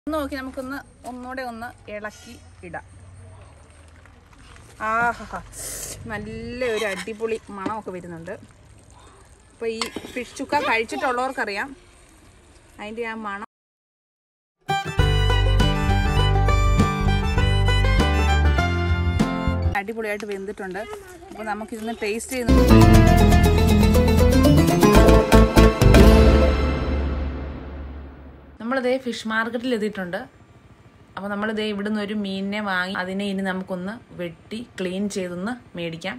ഒന്ന് നോക്കി നമുക്കൊന്ന് ഒന്നുകൂടെ ഒന്ന് ഇളക്കി ഇടാം ആഹാ നല്ല ഒരു അടിപൊളി മണമൊക്കെ വരുന്നുണ്ട് അപ്പോൾ ഈ ഫിഷ് ചുക്ക കഴിച്ചിട്ടുള്ളവർക്കറിയാം അതിൻ്റെ ആ മണം അടിപൊളിയായിട്ട് വെന്തിട്ടുണ്ട് അപ്പോൾ നമുക്കിതൊന്ന് ടേസ്റ്റ് ചെയ്ത് നമ്മളിതേ ഫിഷ് മാർക്കറ്റിൽ എത്തിയിട്ടുണ്ട് അപ്പോൾ നമ്മളിതേ ഇവിടുന്ന് ഒരു മീനിനെ വാങ്ങി അതിനെ ഇനി നമുക്കൊന്ന് വെട്ടി ക്ലീൻ ചെയ്തൊന്ന് മേടിക്കാം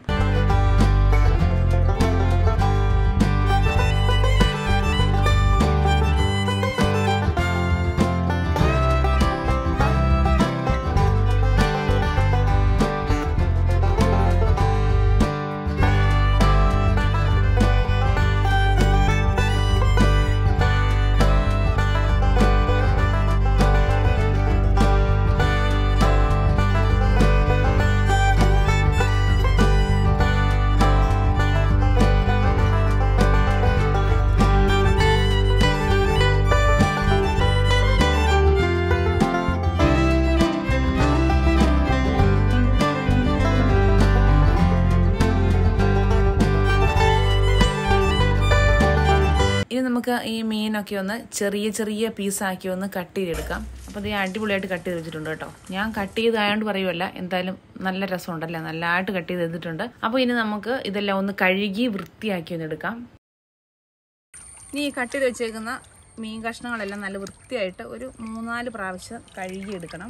ഇനി നമുക്ക് ഈ മീനൊക്കെ ഒന്ന് ചെറിയ ചെറിയ പീസാക്കി ഒന്ന് കട്ട് ചെയ്തെടുക്കാം അപ്പോൾ ഇത് അടിപൊളിയായിട്ട് കട്ട് ചെയ്ത് വെച്ചിട്ടുണ്ട് കേട്ടോ ഞാൻ കട്ട് ചെയ്തായോണ്ട് പറയുമല്ല എന്തായാലും നല്ല രസമുണ്ടല്ലേ നല്ലതായിട്ട് കട്ട് ചെയ്ത് എടുത്തിട്ടുണ്ട് അപ്പോൾ ഇനി നമുക്ക് ഇതെല്ലാം ഒന്ന് കഴുകി വൃത്തിയാക്കി ഒന്ന് എടുക്കാം ഇനി ഈ കട്ട് ചെയ്ത് വെച്ചേക്കുന്ന മീൻ കഷ്ണങ്ങളെല്ലാം നല്ല വൃത്തിയായിട്ട് ഒരു മൂന്നാല് പ്രാവശ്യം കഴുകി എടുക്കണം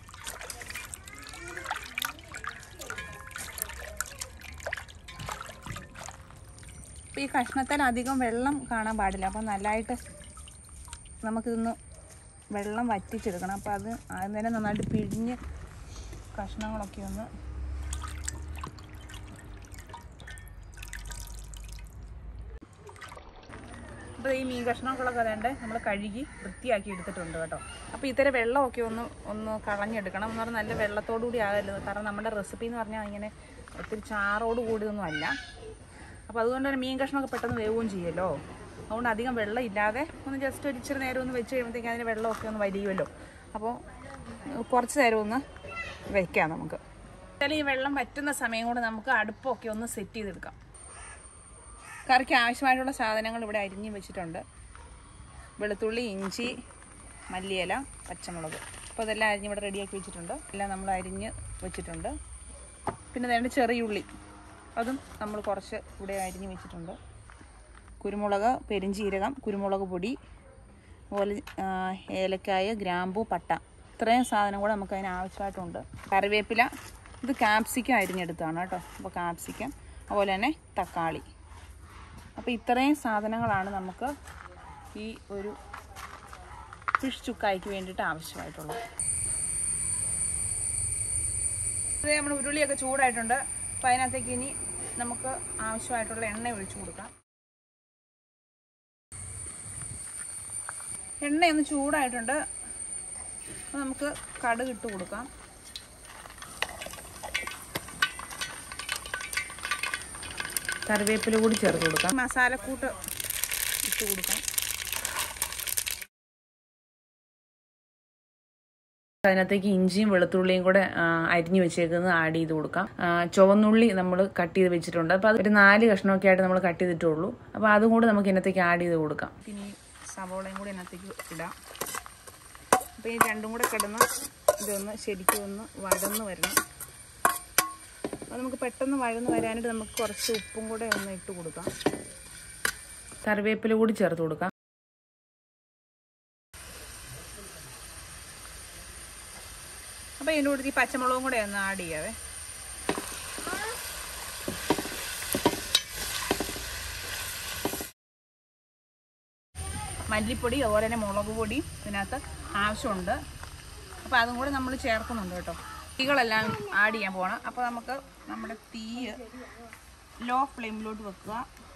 അപ്പോൾ ഈ കഷ്ണത്തിൽ അധികം വെള്ളം കാണാൻ പാടില്ല അപ്പോൾ നല്ലതായിട്ട് നമുക്കിതൊന്ന് വെള്ളം വറ്റിച്ചെടുക്കണം അപ്പോൾ അത് ആദ്യം തന്നെ നന്നായിട്ട് പിഴിഞ്ഞ് കഷ്ണങ്ങളൊക്കെ ഒന്ന് അപ്പോൾ ഈ മീൻ കഷ്ണങ്ങളൊക്കെ വേണ്ട നമ്മൾ കഴുകി വൃത്തിയാക്കി എടുത്തിട്ടുണ്ട് കേട്ടോ അപ്പോൾ ഇത്തരം വെള്ളമൊക്കെ ഒന്ന് ഒന്ന് കളഞ്ഞെടുക്കണം എന്ന് പറഞ്ഞാൽ നല്ല വെള്ളത്തോടു കൂടി ആകരുത് കാരണം നമ്മുടെ റെസിപ്പി എന്ന് പറഞ്ഞാൽ ഇങ്ങനെ ഒത്തിരി ചാറോട് കൂടിയൊന്നും അല്ല അപ്പോൾ അതുകൊണ്ട് തന്നെ മീൻ കഷ്ണമൊക്കെ പെട്ടെന്ന് വേവുകയും ചെയ്യുമല്ലോ അതുകൊണ്ട് അധികം വെള്ളം ഇല്ലാതെ ഒന്ന് ജസ്റ്റ് ഒരു ഇച്ചിരി നേരം ഒന്ന് വെച്ച് കഴിയുമ്പോഴത്തേക്ക് അതിന് വെള്ളമൊക്കെ ഒന്ന് വലിയുമല്ലോ അപ്പോൾ കുറച്ച് നേരം ഒന്ന് വയ്ക്കാം നമുക്ക് എന്തായാലും ഈ വെള്ളം വറ്റുന്ന സമയം കൊണ്ട് നമുക്ക് അടുപ്പൊക്കെ ഒന്ന് സെറ്റ് ചെയ്തെടുക്കാം കറിക്ക് ആവശ്യമായിട്ടുള്ള സാധനങ്ങൾ ഇവിടെ അരിഞ്ഞ് വെച്ചിട്ടുണ്ട് വെളുത്തുള്ളി ഇഞ്ചി മല്ലിയില പച്ചമുളക് അപ്പോൾ അതെല്ലാം അരിഞ്ഞ് ഇവിടെ റെഡിയാക്കി വെച്ചിട്ടുണ്ട് എല്ലാം നമ്മൾ അരിഞ്ഞ് വെച്ചിട്ടുണ്ട് പിന്നെ വേണ്ട ചെറിയുള്ളി അതും നമ്മൾ കുറച്ച് ഇവിടെ അരിഞ്ഞ് വെച്ചിട്ടുണ്ട് കുരുമുളക് പെരിഞ്ചീരകം കുരുമുളക് പൊടി അതുപോലെ ആ, ഏലക്കായ ഗ്രാമ്പൂ പട്ട ഇത്രയും സാധനം കൂടെ നമുക്ക് അതിന് ആവശ്യമായിട്ടുണ്ട് കറിവേപ്പില ഇത് കാപ്സിക്കം അരിഞ്ഞെടുത്താണ് കേട്ടോ അപ്പോൾ കാപ്സിക്കം അതുപോലെ തന്നെ തക്കാളി അപ്പോൾ ഇത്രയും സാധനങ്ങളാണ് നമുക്ക് ഈ ഒരു ഫിഷ് ചുക്കായ്ക്ക് വേണ്ടിയിട്ട് ആവശ്യമായിട്ടുള്ളത് ഇത് നമ്മുടെ ഉരുളിയൊക്കെ ചൂടായിട്ടുണ്ട് അപ്പം അതിനകത്തേക്ക് ഇനി നമുക്ക് ആവശ്യമായിട്ടുള്ള എണ്ണ ഒഴിച്ചു കൊടുക്കാം എണ്ണയൊന്ന് ചൂടായിട്ടുണ്ട് അപ്പോൾ നമുക്ക് കടുക് ഇട്ട് കൊടുക്കാം കറിവേപ്പില കൂടി ചേർത്ത് കൊടുക്കാം മസാലക്കൂട്ട് ഇട്ട് കൊടുക്കാം അതിനകത്തേക്ക് ഇഞ്ചിയും വെളുത്തുള്ളിയും കൂടെ ആ, അരിഞ്ഞു വെച്ചേക്കുന്നത് ആഡ് ചെയ്ത് കൊടുക്കാം ആ, ചുവന്നുള്ളി നമ്മൾ കട്ട് ചെയ്ത് വെച്ചിട്ടുണ്ട് അപ്പോൾ അത് ഒരു നാല് കഷ്ണമൊക്കെ ആയിട്ട് നമ്മൾ കട്ട് ചെയ്തിട്ടുള്ളൂ അപ്പോൾ അതും കൂടെ നമുക്ക് ഇതിനകത്തേക്ക് ആഡ് ചെയ്ത് കൊടുക്കാം പിന്നെ ഈ സവോളയും കൂടി ഇതിനകത്തേക്ക് ഇടാം അപ്പോൾ ഈ രണ്ടും കൂടെ കിടന്ന് ഇതൊന്ന് ശരിക്കും ഒന്ന് വഴന്ന് വരണം അപ്പോൾ നമുക്ക് പെട്ടെന്ന് വഴന്ന് വരാനായിട്ട് നമുക്ക് കുറച്ച് ഉപ്പും കൂടെ ഒന്ന് ഇട്ട് കൊടുക്കാം കറിവേപ്പില കൂടി ചേർത്ത് കൊടുക്കാം അപ്പോൾ ഇതിൻ്റെ കൂടെ ഈ പച്ചമുളകും കൂടെ ഒന്ന് ആഡ് ചെയ്യാവേ മല്ലിപ്പൊടി അതുപോലെ തന്നെ മുളക് പൊടി ഇതിനകത്ത് ആവശ്യമുണ്ട് അപ്പോൾ അതും കൂടെ നമ്മൾ ചേർക്കുന്നുണ്ട് കേട്ടോ തീകളെല്ലാം ആഡ് ചെയ്യാൻ പോകണം അപ്പോൾ നമുക്ക് നമ്മുടെ തീ ലോ ഫ്ലെയിമിലോട്ട് വെക്കുക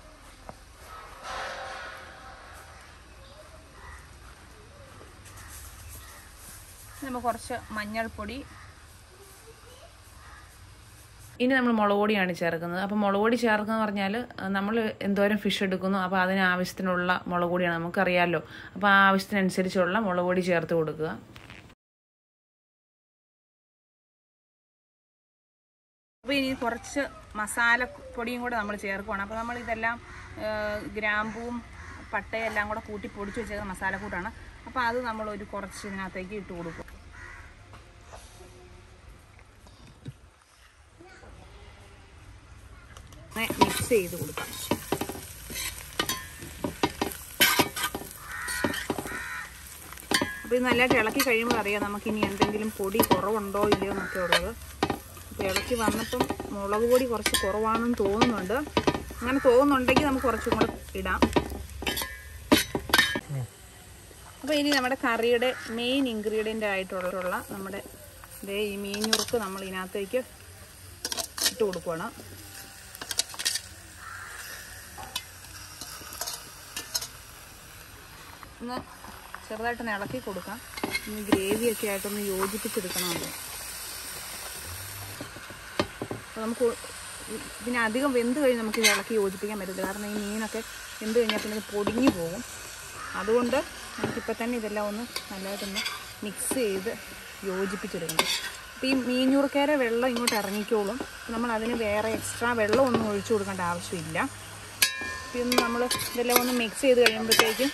നമുക്ക് കുറച്ച് മഞ്ഞൾപ്പൊടി ഇനി നമ്മൾ മുളക് പൊടിയാണ് ചേർക്കുന്നത് അപ്പോൾ മുളക് പൊടി ചേർക്കുക പറഞ്ഞാൽ നമ്മൾ എന്തോരം ഫിഷ് എടുക്കുന്നു അപ്പോൾ അതിന് ആവശ്യത്തിനുള്ള മുളക് പൊടിയാണ് നമുക്കറിയാമല്ലോ അപ്പോൾ ആ ആവശ്യത്തിനനുസരിച്ചുള്ള മുളക് പൊടി ചേർത്ത് കൊടുക്കുക അപ്പോൾ ഇനി കുറച്ച് മസാല പൊടിയും കൂടെ നമ്മൾ ചേർക്കുവാണ് അപ്പോൾ നമ്മൾ ഇതെല്ലാം ആ, ഗ്രാമ്പൂവും പട്ടയും എല്ലാം കൂടെ കൂട്ടി പൊടിച്ച് വെച്ചേക്കുന്ന മസാലക്കൂട്ടാണ് അപ്പോൾ അത് നമ്മൾ ഒരു കുറച്ച് ഇതിനകത്തേക്ക് ഇട്ട് കൊടുക്കും മിക്സ് ചെയ്ത് കൊടുക്കാം അപ്പോൾ ഇത് നല്ലതായിട്ട് ഇളക്കി കഴിയുമ്പോൾ അറിയാം നമുക്ക് ഇനി എന്തെങ്കിലും പൊടി കുറവുണ്ടോ ഇല്ലയോ എന്നൊക്കെ ഉള്ളത് അപ്പോൾ ഇളക്കി വന്നപ്പം മുളക് പൊടി കുറച്ച് കുറവാണെന്ന് തോന്നുന്നുണ്ട് അങ്ങനെ തോന്നുന്നുണ്ടെങ്കിൽ നമുക്ക് കുറച്ചും കൂടെ ഇടാം അപ്പോൾ ഇനി നമ്മുടെ കറിയുടെ മെയിൻ ഇൻഗ്രീഡിയൻ്റ് ആയിട്ടുള്ള നമ്മുടെ ദേ ഈ മീഞ്ഞുറുക്ക് നമ്മൾ ഇതിനകത്തേക്ക് ഇട്ട് കൊടുക്കുകയാണ് ഒന്ന് ചെറുതായിട്ടൊന്ന് ഇളക്കി കൊടുക്കാം ഇനി ഗ്രേവിയൊക്കെ ആയിട്ടൊന്ന് യോജിപ്പിച്ചെടുക്കണമല്ലോ അപ്പോൾ നമുക്ക് ഇതിനധികം വെന്ത് കഴിഞ്ഞ് നമുക്ക് ഇത് ഇളക്കി യോജിപ്പിക്കാൻ പറ്റത്തില്ല കാരണം ഈ മീനൊക്കെ വെന്ത് കഴിഞ്ഞാൽ പിന്നെ ഇത് പൊടിഞ്ഞു പോകും അതുകൊണ്ട് നമുക്കിപ്പോൾ തന്നെ ഇതെല്ലാം ഒന്ന് നല്ലതായിട്ടൊന്ന് മിക്സ് ചെയ്ത് യോജിപ്പിച്ചെടുക്കണം അപ്പോൾ ഈ മീഞ്ഞൂർക്കേരെ വെള്ളം ഇങ്ങോട്ട് ഇറങ്ങിക്കോളും നമ്മൾ അതിന് വേറെ എക്സ്ട്രാ വെള്ളം ഒന്നും ഒഴിച്ചു കൊടുക്കേണ്ട ആവശ്യമില്ല പിന്നെ നമ്മൾ ഇതെല്ലാം ഒന്ന് മിക്സ് ചെയ്ത് കഴിയുമ്പോഴത്തേക്കും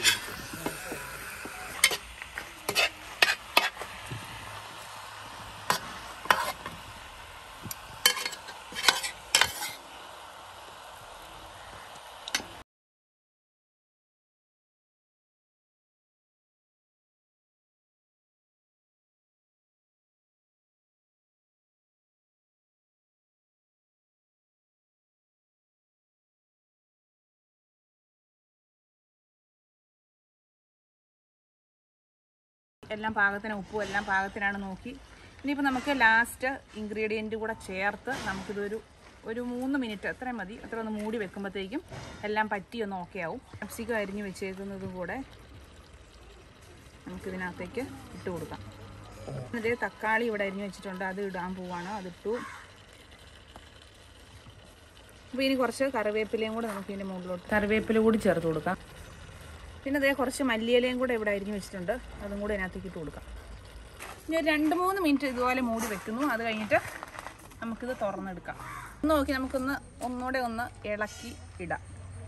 എല്ലാം പാകത്തിന് ഉപ്പും എല്ലാം പാകത്തിനാണ് നോക്കി ഇനിയിപ്പോൾ നമുക്ക് ലാസ്റ്റ് ഇൻഗ്രീഡിയൻറ്റ് കൂടെ ചേർത്ത് നമുക്കിതൊരു ഒരു മൂന്ന് മിനിറ്റ് അത്രയും മതി അത്ര ഒന്ന് മൂടി വെക്കുമ്പോഴത്തേക്കും എല്ലാം പറ്റി ഒന്ന് ഓക്കെ ആവും ക്യാപ്സിക്കം അരിഞ്ഞ് വെച്ചേക്കുന്നതും കൂടെ നമുക്കിതിനകത്തേക്ക് ഇട്ട് കൊടുക്കാം ഇതേ തക്കാളി ഇവിടെ അരിഞ്ഞ് വെച്ചിട്ടുണ്ട് അത് ഇടാൻ പോവാണ് അതിട്ടു അപ്പോൾ ഇനി കുറച്ച് കറിവേപ്പിലയും കൂടെ നമുക്ക് ഇതിൻ്റെ മുകളിലോട്ട് കറിവേപ്പില കൂടി ചേർത്ത് കൊടുക്കാം പിന്നെ അതേ കുറച്ച് മല്ലിയിലയും കൂടെ ഇവിടെ അരിഞ്ഞ് വെച്ചിട്ടുണ്ട് അതും കൂടെ ഇതിനകത്തേക്ക് ഇട്ട് കൊടുക്കാം ഇനി ഒരു രണ്ട് മൂന്ന് മിനിറ്റ് ഇതുപോലെ മൂടി വെക്കുന്നു അത് കഴിഞ്ഞിട്ട് നമുക്കിത് തുറന്നെടുക്കാം ഒന്ന് നോക്കി നമുക്കൊന്ന് ഒന്നുകൂടെ ഒന്ന് ഇളക്കി ഇടാം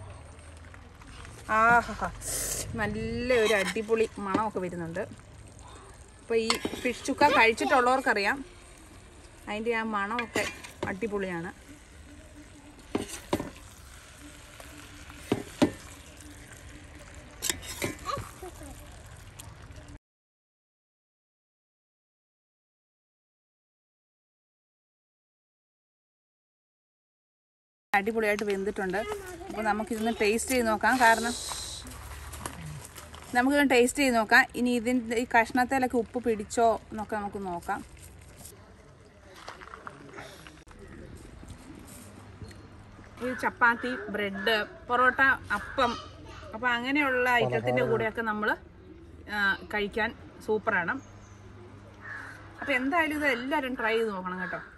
ആഹാ നല്ല ഒരു അടിപൊളി മണമൊക്കെ വരുന്നുണ്ട് അപ്പോൾ ഈ ഫിഷ് ചുക്ക കഴിച്ചിട്ടുള്ളവർക്കറിയാം അതിൻ്റെ ആ മണമൊക്കെ അടിപൊളിയാണ് അടിപൊളിയായിട്ട് വെന്തിട്ടുണ്ട് അപ്പോൾ നമുക്കിതൊന്ന് ടേസ്റ്റ് ചെയ്ത് നോക്കാം കാരണം നമുക്കിതൊന്ന് ടേസ്റ്റ് ചെയ്ത് നോക്കാം ഇനി ഇതിൻ്റെ ഈ കഷ്ണത്തിലൊക്കെ ഉപ്പ് പിടിച്ചോ എന്നൊക്കെ നമുക്ക് നോക്കാം ഈ ചപ്പാത്തി ബ്രെഡ് പൊറോട്ട അപ്പം അപ്പോൾ അങ്ങനെയുള്ള ഐറ്റത്തിൻ്റെ കൂടെയൊക്കെ നമ്മൾ കഴിക്കാൻ സൂപ്പറാണ് അപ്പോൾ എന്തായാലും ഇത് എല്ലാവരും ട്രൈ ചെയ്ത് നോക്കണം കേട്ടോ